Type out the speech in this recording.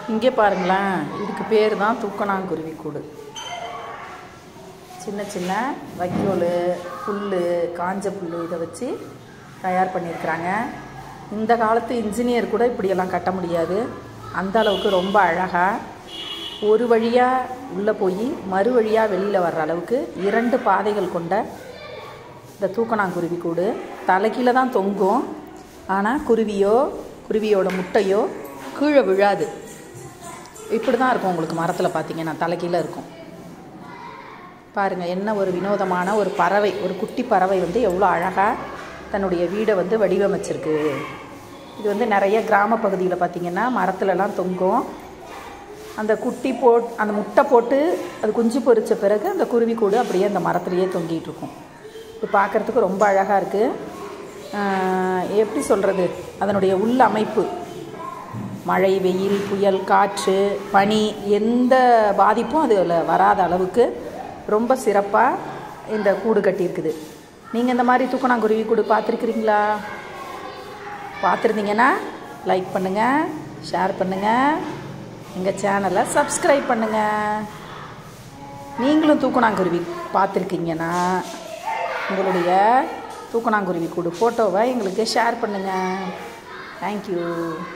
இங்கே பாருங்களேன் இதுக்கு பேர் தான் தூக்கணாங்குருவி கூடு சின்ன சின்ன வைக்கோல் புல் காஞ்ச புல் இதை வச்சு தயார் பண்ணியிருக்கிறாங்க இந்த காலத்து இன்ஜினியர் கூட இப்படியெல்லாம் கட்ட முடியாது அந்த அளவுக்கு ரொம்ப அழகாக ஒரு வழியாக உள்ளே போய் மறு வழியாக வெளியில் வர்ற அளவுக்கு இரண்டு பாதைகள் கொண்ட இந்த தூக்கணாங்குருவி கூடு தலைக்கீழ தான் தொங்கும் ஆனால் குருவியோ குருவியோட முட்டையோ கீழே விழாது இப்படி தான் இருக்கும் உங்களுக்கு மரத்தில் பார்த்தீங்கன்னா தலைக்கீழ இருக்கும் பாருங்கள் என்ன ஒரு வினோதமான ஒரு பறவை ஒரு குட்டி பறவை வந்து எவ்வளோ அழகாக தன்னுடைய வீடை வந்து வடிவமைச்சிருக்கு இது வந்து நிறைய கிராம பகுதியில் பார்த்திங்கன்னா மரத்துலலாம் தொங்கும் அந்த குட்டி போட் அந்த முட்டை போட்டு அது குஞ்சு பொரித்த பிறகு அந்த குருவி கூடு அப்படியே அந்த மரத்துலேயே தொங்கிட்டு இருக்கும் இது பார்க்குறதுக்கு ரொம்ப அழகாக இருக்குது எப்படி சொல்கிறது அதனுடைய உள் அமைப்பு மழை வெயில் புயல் காற்று பனி எந்த பாதிப்பும் அதில் வராத அளவுக்கு ரொம்ப சிறப்பாக இந்த கூடு கட்டியிருக்குது நீங்கள் இந்த மாதிரி தூக்கணாங்குருவி கூடு பார்த்துருக்குறீங்களா பார்த்துருந்தீங்கன்னா லைக் பண்ணுங்கள் ஷேர் பண்ணுங்கள் எங்கள் சேனலை சப்ஸ்கிரைப் பண்ணுங்கள் நீங்களும் தூக்கணாங்குருவி பார்த்துருக்கீங்கன்னா உங்களுடைய தூக்கணாங்குருவி கூடு ஃபோட்டோவை எங்களுக்கு ஷேர் பண்ணுங்கள் தேங்க்யூ